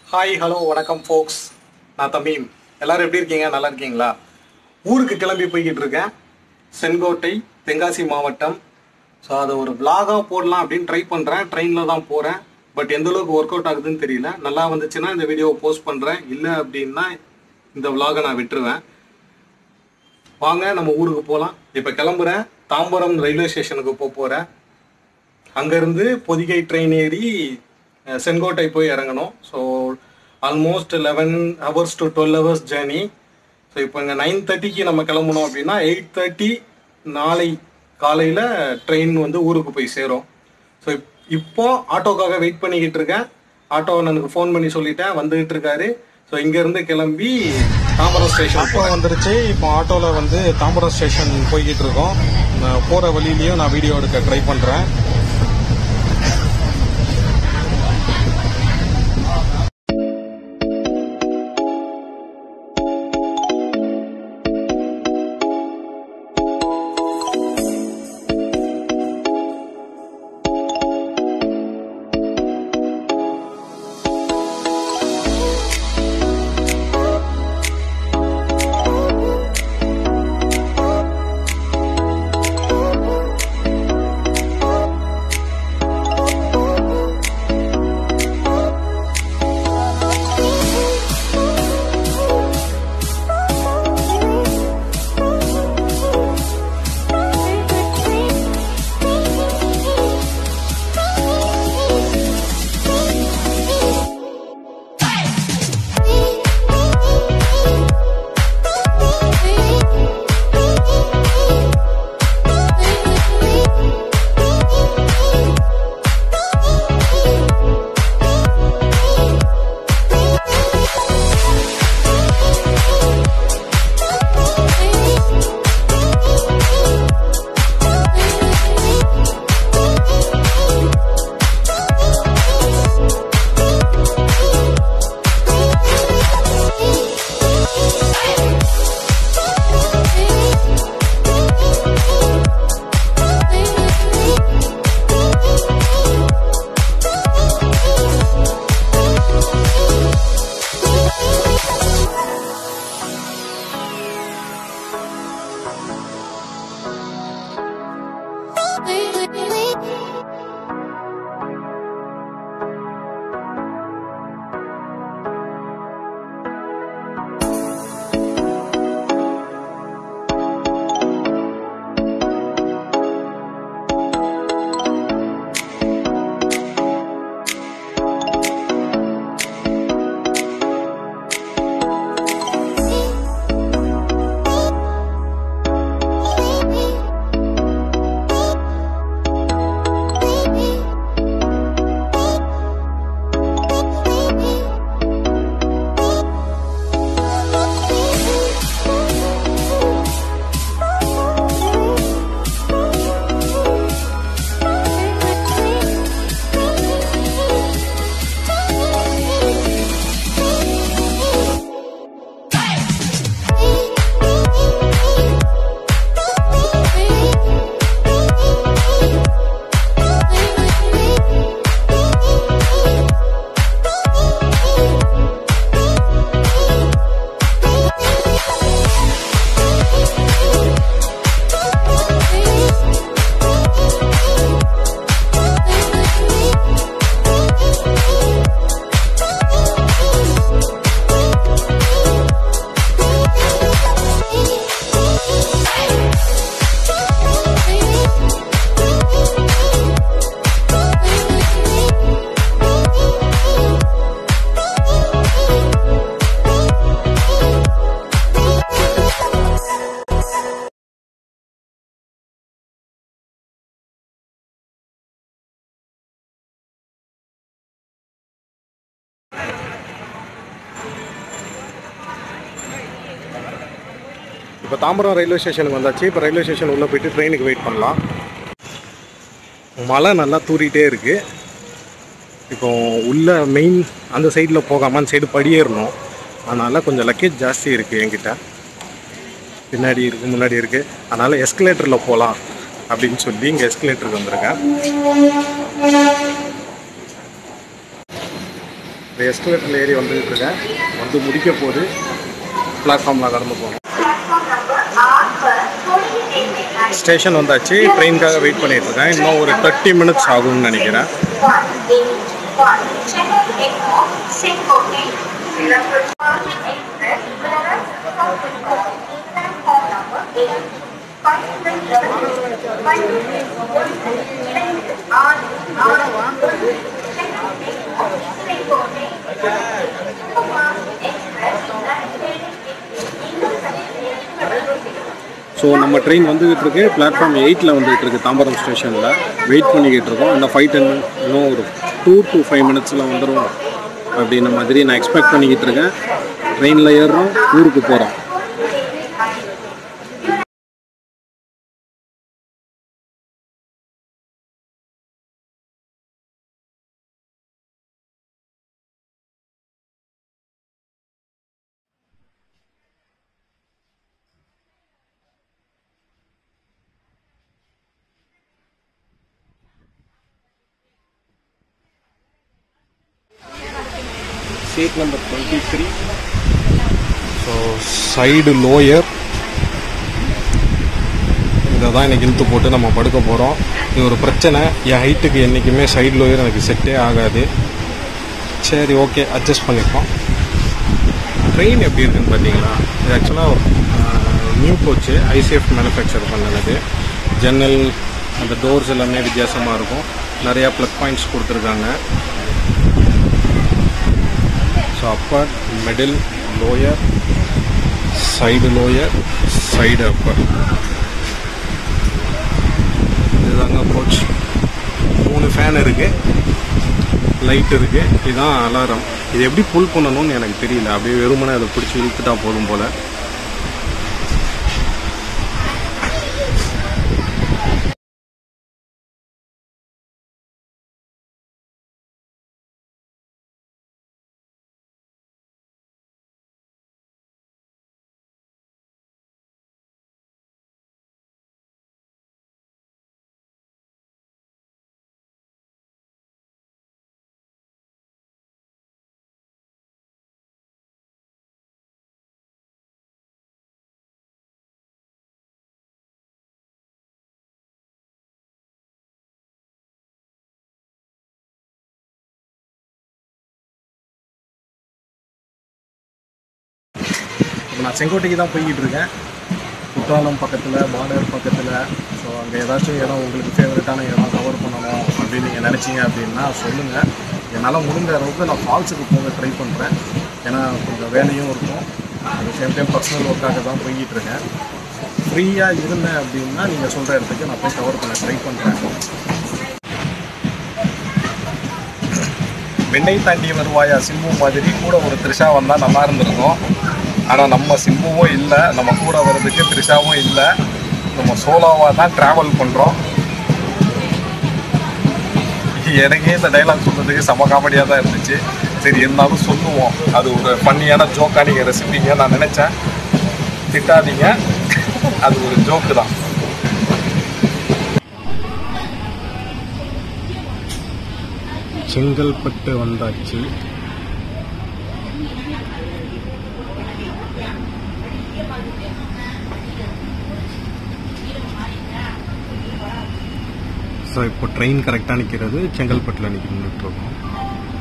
hi hello வணக்கம் ஃபோக்ஸ் நான் Tamim எல்லாரும் எப்படி இருக்கீங்க நல்லா இருக்கீங்களா ஊருக்கு கிளம்பி போய்கிட்டு இருக்கேன் செங்கோட்டை தென்காசி மாவட்டம் ஸோ அதை ஒரு vlog-ஆ போடலாம் அப்படின்னு ட்ரை பண்ணுறேன் ட்ரெயினில் தான் போகிறேன் பட் எந்த அளவுக்கு ஒர்க் அவுட் ஆகுதுன்னு தெரியல நல்லா வந்துச்சுன்னா இந்த வீடியோவை போஸ்ட் பண்ணுறேன் இல்லை அப்படின்னா இந்த vlog-அ நான் விட்டுருவேன் வாங்க நம்ம ஊருக்கு போகலாம் இப்போ கிளம்புறேன் தாம்பரம் ரயில்வே ஸ்டேஷனுக்கு போக போகிறேன் அங்கேருந்து பொதிகை ட்ரெயின் ஏறி அஹ், செங்கோட்டை போய் இறங்கணும் so almost eleven hours to twelve hours journey so இப்போ இங்கே நைன் தேர்ட்டிக்கு நம்ம கிளம்பணும் அப்படின்னா எயிட் தேர்ட்டி நாளை காலையில் ட்ரெயின் வந்து ஊருக்கு போய் சேரும் ஸோ இப்போ ஆட்டோக்காக வெயிட் பண்ணிக்கிட்டு இருக்கேன் ஆட்டோ எனக்கு ஃபோன் பண்ணி சொல்லிட்டேன் வந்துகிட்டு இருக்காரு ஸோ இங்கேருந்து கிளம்பி தாம்பரம் ஸ்டேஷன் ஆட்டோ வந்துருச்சு இப்போ ஆட்டோவில் வந்து தாம்பரம் ஸ்டேஷன் போய்கிட்டு இருக்கோம் போகிற வழியிலையும் நான் வீடியோ எடுக்க ட்ரை பண்ணுறேன் இப்போ தாம்பரம் ரயில்வே ஸ்டேஷனுக்கு வந்தாச்சு இப்போ ரயில்வே ஸ்டேஷன் உள்ளே போயிட்டு ட்ரெயினுக்கு வெயிட் பண்ணலாம் மழை நல்லா தூறிட்டே இருக்குது இப்போ உள்ள மெயின் அந்த சைடில் போகாமல் அந்த சைடு படியேறணும் அதனால் கொஞ்சம் லக்கேஜ் ஜாஸ்தி இருக்குது என்கிட்ட பின்னாடி இருக்குது முன்னாடி இருக்குது அதனால் எஸ்கலேட்டரில் போகலாம் அப்படின்னு சொல்லி இங்கே எஸ்கலேட்டருக்கு வந்திருக்கேன் இந்த எஸ்கலேட்டரில் ஏறி வந்துகிட்டு இருக்கேன் வந்து முடிக்க போது பிளாட்ஃபார்மில் கடந்து போகணும் ஸ்டேஷன் வந்தாச்சு ட்ரெயினுக்காக வெயிட் பண்ணிட்டு இருக்கேன் இன்னும் ஒரு தேர்ட்டி மினிட்ஸ் ஆகும்னு நினைக்கிறேன் ஸோ நம்ம ட்ரெயின் வந்துகிட்டு இருக்கு பிளாட்ஃபார்ம் எயிட்டில் வந்துகிட்டு இருக்கு தாம்பரம் ஸ்டேஷனில் வெயிட் பண்ணிக்கிட்டு இருக்கோம் இந்த ஃபைவ் டென் இன்னும் ஒரு டூ டு ஃபைவ் மினிட்ஸில் வந்துடும் அப்படின்ற மாதிரி நான் எக்ஸ்பெக்ட் பண்ணிக்கிட்டு இருக்கேன் ட்ரெயினில் ஏறுறோம் ஊருக்கு போகிறோம் seat number twenty three so side lower இதை தான் எனக்கு இழுத்து போட்டு நம்ம படுக்க போகிறோம் இது ஒரு பிரச்சனை என் ஹைட்டுக்கு என்றைக்குமே சைடு லோயர் எனக்கு செட்டே ஆகாது சரி ஓகே அட்ஜஸ்ட் பண்ணிப்போம் ட்ரெயின் எப்படி இருக்குன்னு பார்த்தீங்களா இது ஆக்சுவலாக நியூ கோச்சு ஐசிஎஃப் மேனுஃபேக்சர் பண்ணது ஜன்னல் அந்த டோர்ஸ் எல்லாமே வித்தியாசமாக இருக்கும் நிறையா ப்ளக் பாயிண்ட்ஸ் கொடுத்துருக்காங்க so upper middle lower side lower side upper இதுதாங்க கோச் மூணு ஃபேன் இருக்கு லைட் இருக்கு இதுதான் அலாரம் இது எப்படி புல் பண்ணணும்னு எனக்கு தெரியல அப்படியே வெறுமனே அதை பிடிச்சி இழுத்துட்டா போதும் போல இப்போ நான் செங்கோட்டைக்கு தான் போய்கிட்டு இருக்கேன் குற்றாலம் பக்கத்தில் பார்டர் பக்கத்தில் ஸோ அங்கே ஏதாச்சும் இடம் உங்களுக்கு ஃபேவரட்டான இடம் கவர் பண்ணணும் அப்படின்னு நீங்கள் நினச்சிங்க அப்படின்னா சொல்லுங்கள் என்னால் முடிஞ்ச அளவுக்கு நான் ஃபால்ஸுக்கு போக ட்ரை பண்ணுறேன் ஏன்னா கொஞ்சம் வேலையும் இருக்கும் அட் சேம் டைம் பர்சனல் ஒர்க்காக தான் போய்கிட்டு இருக்கேன் ஃப்ரீயாக இருந்தேன் அப்படின்னா நீங்கள் சொல்கிற இடத்துக்கு நான் போய் கவர் பண்ண ட்ரை பண்ணுறேன் வெண்ணெய் தாண்டி வருவாயா சிம்பு மாதிரி கூட ஒரு த்ரிஷா வந்தால் நல்லா இருந்திருக்கும் ஆனால் நம்ம சிம்புவும் இல்லை நம்ம கூட வர்றதுக்கு த்ரிஷாவும் இல்லை நம்ம சோலோவாக தான் ட்ராவல் பண்ணுறோம் எனக்கே இந்த டைலாக் சொல்றதுக்கு செம காமெடியாக தான் இருந்துச்சு சரி இருந்தாலும் சொல்லுவோம் அது ஒரு ஃபன்னியான ஜோக்காக நீங்கள் ரசிப்பீங்க நான் நினச்சேன் திட்டாதீங்க அது ஒரு ஜோக்கு தான் செங்கல்பட்டு வந்தாச்சு ஸோ இப்போ ட்ரெயின் கரெக்டாக நிற்கிறது செங்கல்பட்டில் நிற்கிட்டு இருக்கோம்